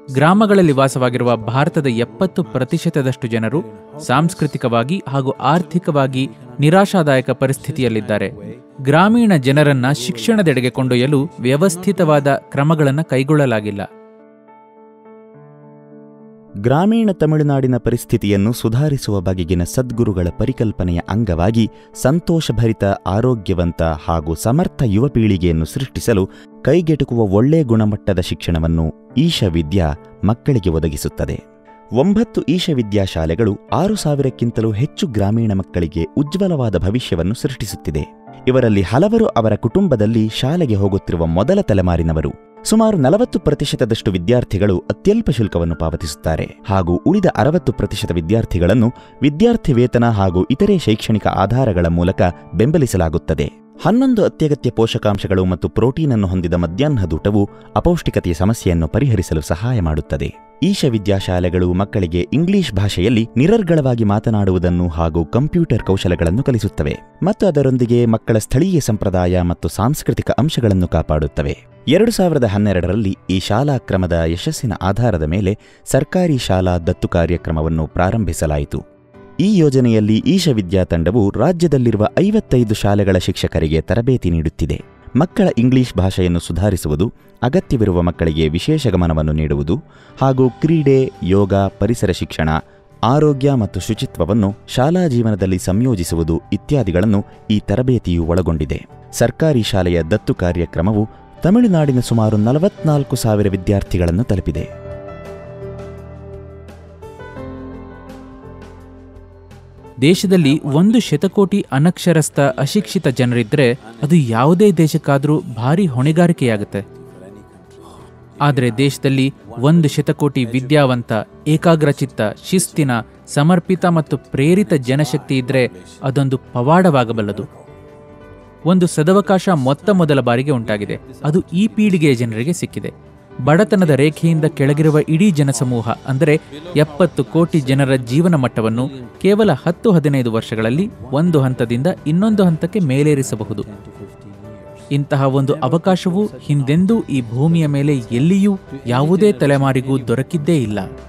ಗ್ರಾಮಗಳಲ್ಲಿ ವಾಸವಾಗಿರುವ ಭಾರತದ ಎಪ್ಪತ್ತು ಪ್ರತಿಶತದಷ್ಟು ಜನರು ಸಾಂಸ್ಕೃತಿಕವಾಗಿ ಹಾಗೂ ಆರ್ಥಿಕವಾಗಿ ನಿರಾಶಾದಾಯಕ ಪರಿಸ್ಥಿತಿಯಲ್ಲಿದ್ದಾರೆ ಗ್ರಾಮೀಣ ಜನರನ್ನ ಶಿಕ್ಷಣದೆಡೆಗೆ ಕೊಂಡೊಯ್ಯಲು ವ್ಯವಸ್ಥಿತವಾದ ಕ್ರಮಗಳನ್ನು ಕೈಗೊಳ್ಳಲಾಗಿಲ್ಲ ಗ್ರಾಮೀಣ ತಮಿಳುನಾಡಿನ ಪರಿಸ್ಥಿತಿಯನ್ನು ಸುಧಾರಿಸುವ ಬಗೆಗಿನ ಸದ್ಗುರುಗಳ ಪರಿಕಲ್ಪನೆಯ ಅಂಗವಾಗಿ ಸಂತೋಷಭರಿತ ಆರೋಗ್ಯವಂತ ಹಾಗೂ ಸಮರ್ಥ ಯುವ ಪೀಳಿಗೆಯನ್ನು ಸೃಷ್ಟಿಸಲು ಕೈಗೆಟುಕುವ ಒಳ್ಳೆ ಗುಣಮಟ್ಟದ ಶಿಕ್ಷಣವನ್ನು ಈಶ ವಿದ್ಯಾ ಮಕ್ಕಳಿಗೆ ಒದಗಿಸುತ್ತದೆ ಒಂಬತ್ತು ಈಶ ವಿದ್ಯಾಶಾಲೆಗಳು ಆರು ಸಾವಿರಕ್ಕಿಂತಲೂ ಹೆಚ್ಚು ಗ್ರಾಮೀಣ ಮಕ್ಕಳಿಗೆ ಉಜ್ವಲವಾದ ಭವಿಷ್ಯವನ್ನು ಸೃಷ್ಟಿಸುತ್ತಿದೆ ಇವರಲ್ಲಿ ಹಲವರು ಅವರ ಕುಟುಂಬದಲ್ಲಿ ಶಾಲೆಗೆ ಹೋಗುತ್ತಿರುವ ಮೊದಲ ತಲೆಮಾರಿನವರು ಸುಮಾರು ನಲವತ್ತು ಪ್ರತಿಶತದಷ್ಟು ವಿದ್ಯಾರ್ಥಿಗಳು ಅತ್ಯಲ್ಪ ಶುಲ್ಕವನ್ನು ಪಾವತಿಸುತ್ತಾರೆ ಹಾಗೂ ಉಳಿದ ಅರವತ್ತು ಪ್ರತಿಶತ ವಿದ್ಯಾರ್ಥಿಗಳನ್ನು ವಿದ್ಯಾರ್ಥಿ ವೇತನ ಹಾಗೂ ಇತರೆ ಶೈಕ್ಷಣಿಕ ಆಧಾರಗಳ ಮೂಲಕ ಬೆಂಬಲಿಸಲಾಗುತ್ತದೆ ಹನ್ನೊಂದು ಅತ್ಯಗತ್ಯ ಪೋಷಕಾಂಶಗಳು ಮತ್ತು ಪ್ರೋಟೀನ್ ಅನ್ನು ಹೊಂದಿದ ಮಧ್ಯಾಹ್ನದೂಟವು ಅಪೌಷ್ಟಿಕತೆಯ ಸಮಸ್ಯೆಯನ್ನು ಪರಿಹರಿಸಲು ಸಹಾಯ ಮಾಡುತ್ತದೆ ಈಶ ವಿದ್ಯಾಶಾಲೆಗಳು ಮಕ್ಕಳಿಗೆ ಇಂಗ್ಲಿಷ್ ಭಾಷೆಯಲ್ಲಿ ನಿರರ್ಗಳವಾಗಿ ಮಾತನಾಡುವುದನ್ನು ಹಾಗೂ ಕಂಪ್ಯೂಟರ್ ಕೌಶಲಗಳನ್ನು ಕಲಿಸುತ್ತವೆ ಮತ್ತು ಅದರೊಂದಿಗೆ ಮಕ್ಕಳ ಸ್ಥಳೀಯ ಸಂಪ್ರದಾಯ ಮತ್ತು ಸಾಂಸ್ಕೃತಿಕ ಅಂಶಗಳನ್ನು ಕಾಪಾಡುತ್ತವೆ ಎರಡು ಸಾವಿರದ ಹನ್ನೆರಡರಲ್ಲಿ ಈ ಶಾಲಾ ಕ್ರಮದ ಯಶಸ್ಸಿನ ಆಧಾರದ ಮೇಲೆ ಸರ್ಕಾರಿ ಶಾಲಾ ದತ್ತು ಕಾರ್ಯಕ್ರಮವನ್ನು ಪ್ರಾರಂಭಿಸಲಾಯಿತು ಈ ಯೋಜನೆಯಲ್ಲಿ ಈಶ ವಿದ್ಯಾ ತಂಡವು ರಾಜ್ಯದಲ್ಲಿರುವ ಐವತ್ತೈದು ಶಾಲೆಗಳ ಶಿಕ್ಷಕರಿಗೆ ತರಬೇತಿ ನೀಡುತ್ತಿದೆ ಮಕ್ಕಳ ಇಂಗ್ಲಿಷ್ ಭಾಷೆಯನ್ನು ಸುಧಾರಿಸುವುದು ಅಗತ್ಯವಿರುವ ಮಕ್ಕಳಿಗೆ ವಿಶೇಷ ಗಮನವನ್ನು ನೀಡುವುದು ಹಾಗೂ ಕ್ರೀಡೆ ಯೋಗ ಪರಿಸರ ಶಿಕ್ಷಣ ಆರೋಗ್ಯ ಮತ್ತು ಶುಚಿತ್ವವನ್ನು ಶಾಲಾ ಜೀವನದಲ್ಲಿ ಸಂಯೋಜಿಸುವುದು ಇತ್ಯಾದಿಗಳನ್ನು ಈ ತರಬೇತಿಯು ಒಳಗೊಂಡಿದೆ ಸರ್ಕಾರಿ ಶಾಲೆಯ ದತ್ತು ಕಾರ್ಯಕ್ರಮವು ತಮಿಳುನಾಡಿನ ಸುಮಾರು ನಲವತ್ನಾಲ್ಕು ಸಾವಿರ ವಿದ್ಯಾರ್ಥಿಗಳನ್ನು ತಲುಪಿದೆ ದೇಶದಲ್ಲಿ ಒಂದು ಶತಕೋಟಿ ಅನಕ್ಷರಸ್ಥ ಅಶಿಕ್ಷಿತ ಜನರಿದ್ರೆ ಅದು ಯಾವುದೇ ದೇಶಕ್ಕಾದರೂ ಭಾರಿ ಹೊಣೆಗಾರಿಕೆಯಾಗುತ್ತೆ ಆದರೆ ದೇಶದಲ್ಲಿ ಒಂದು ಶತಕೋಟಿ ವಿದ್ಯಾವಂತ ಏಕಾಗ್ರಚಿತ್ತ ಶಿಸ್ತಿನ ಸಮರ್ಪಿತ ಮತ್ತು ಪ್ರೇರಿತ ಜನಶಕ್ತಿ ಇದ್ರೆ ಅದೊಂದು ಪವಾಡವಾಗಬಲ್ಲದು ಒಂದು ಸದವಕಾಶ ಮೊತ್ತ ಮೊದಲ ಬಾರಿಗೆ ಉಂಟಾಗಿದೆ ಅದು ಈ ಪೀಳಿಗೆಯ ಜನರಿಗೆ ಸಿಕ್ಕಿದೆ ಬಡತನದ ರೇಖೆಯಿಂದ ಕೆಳಗಿರುವ ಇಡೀ ಜನಸಮೂಹ ಅಂದರೆ ಎಪ್ಪತ್ತು ಕೋಟಿ ಜನರ ಜೀವನ ಮಟ್ಟವನ್ನು ಕೇವಲ ಹತ್ತು ಹದಿನೈದು ವರ್ಷಗಳಲ್ಲಿ ಒಂದು ಹಂತದಿಂದ ಇನ್ನೊಂದು ಹಂತಕ್ಕೆ ಮೇಲೇರಿಸಬಹುದು ಇಂತಹ ಒಂದು ಅವಕಾಶವು ಹಿಂದೆಂದೂ ಈ ಭೂಮಿಯ ಮೇಲೆ ಎಲ್ಲಿಯೂ ಯಾವುದೇ ತಲೆಮಾರಿಗೂ ದೊರಕಿದ್ದೇ ಇಲ್ಲ